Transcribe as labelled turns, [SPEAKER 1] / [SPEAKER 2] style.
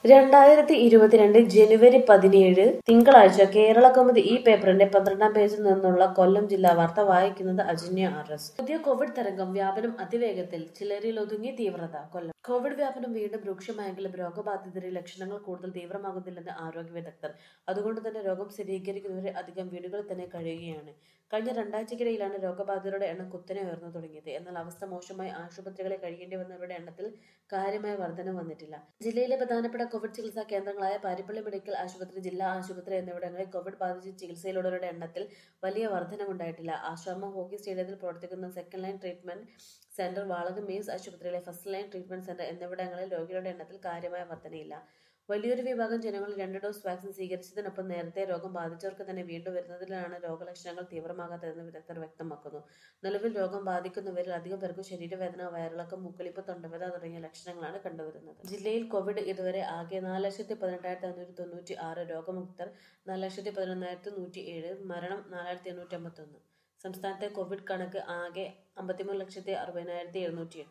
[SPEAKER 1] രണ്ടായിരത്തി ഇരുപത്തിരണ്ട് ജനുവരി പതിനേഴ് തിങ്കളാഴ്ച കേരള കൗമുദി ഈ പേപ്പറിന്റെ പന്ത്രണ്ടാം പേജിൽ നിന്നുള്ള കൊല്ലം ജില്ലാ വാർത്ത വായിക്കുന്നത് അജന്യ ആർ എസ് പുതിയ കോവിഡ് തരംഗം വ്യാപനം അതിവേഗത്തിൽ ചിലരിൽ ഒതുങ്ങി തീവ്രത കൊല്ലം കോവിഡ് വ്യാപനം വീണ്ടും രൂക്ഷമായെങ്കിലും രോഗബാധിതരിൽ ലക്ഷണങ്ങൾ കൂടുതൽ തീവ്രമാകുന്നില്ലെന്ന് ആരോഗ്യ വിദഗ്ധർ അതുകൊണ്ട് തന്നെ രോഗം സ്ഥിരീകരിക്കുന്നവരെ അധികം വീടുകളിൽ തന്നെ കഴിയുകയാണ് കഴിഞ്ഞ രണ്ടാഴ്ചക്കിടയിലാണ് രോഗബാധിതരുടെ എണ്ണം കുത്തനെ ഉയർന്നു തുടങ്ങിയത് എന്നാൽ അവസ്ഥ മോശമായി ആശുപത്രികളെ കഴിയേണ്ടി വന്നവരുടെ എണ്ണത്തിൽ കാര്യമായ വർധന വന്നിട്ടില്ല ജില്ലയിലെ പ്രധാനപ്പെട്ട കോവിഡ് ചികിത്സാ കേന്ദ്രങ്ങളായ പാരിപ്പള്ളി മെഡിക്കൽ ആശുപത്രി ജില്ലാ ആശുപത്രി എന്നിവിടങ്ങളിൽ കോവിഡ് ബാധിച്ച് ചികിത്സയിലുള്ളവരുടെ എണ്ണത്തിൽ വലിയ വർധനവുണ്ടായിട്ടില്ല ആശ്രമം ഹോക്കി സ്റ്റേഡിയത്തിൽ പ്രവർത്തിക്കുന്ന second line treatment centre Valakom MEIMS ആശുപത്രിയിലെ ഫസ്റ്റ് ലൈൻ ട്രീറ്റ്മെന്റ് സെന്റർ എന്നിവിടങ്ങളിൽ രോഗികളുടെ എണ്ണത്തിൽ കാര്യമായ വർധനയില്ല വലിയൊരു വിഭാഗം ജനങ്ങൾ രണ്ട് ഡോസ് വാക്സിൻ സ്വീകരിച്ചതിനൊപ്പം നേരത്തെ രോഗം ബാധിച്ചവർക്ക് തന്നെ വീണ്ടും വരുന്നതിലാണ് രോഗലക്ഷണങ്ങൾ തീവ്രമാകാത്തതെന്ന് വിദഗ്ധർ വ്യക്തമാക്കുന്നു നിലവിൽ രോഗം ബാധിക്കുന്നവരിൽ അധികം പേർക്കും ശരീരവേദന വയറിളക്കം മൂക്കൊലിപ്പ് തൊണ്ടവേദന തുടങ്ങിയ ലക്ഷണങ്ങളാണ് കണ്ടുവരുന്നത് ജില്ലയിൽ കോവിഡ് ഇതുവരെ ആകെ നാല് ലക്ഷത്തി പതിനെട്ടായിരത്തി അഞ്ഞൂറ്റി തൊണ്ണൂറ്റി ആറ് രോഗമുക്തർ നാല് ലക്ഷത്തി പതിനൊന്നായിരത്തി നൂറ്റി ഏഴ് മരണം നാലായിരത്തി എണ്ണൂറ്റി അമ്പത്തി ഒന്ന് സംസ്ഥാനത്തെ കോവിഡ് കണക്ക് ആകെ അമ്പത്തിമൂന്ന് ലക്ഷത്തി അറുപതിനായിരത്തി എഴുന്നൂറ്റി എട്ട്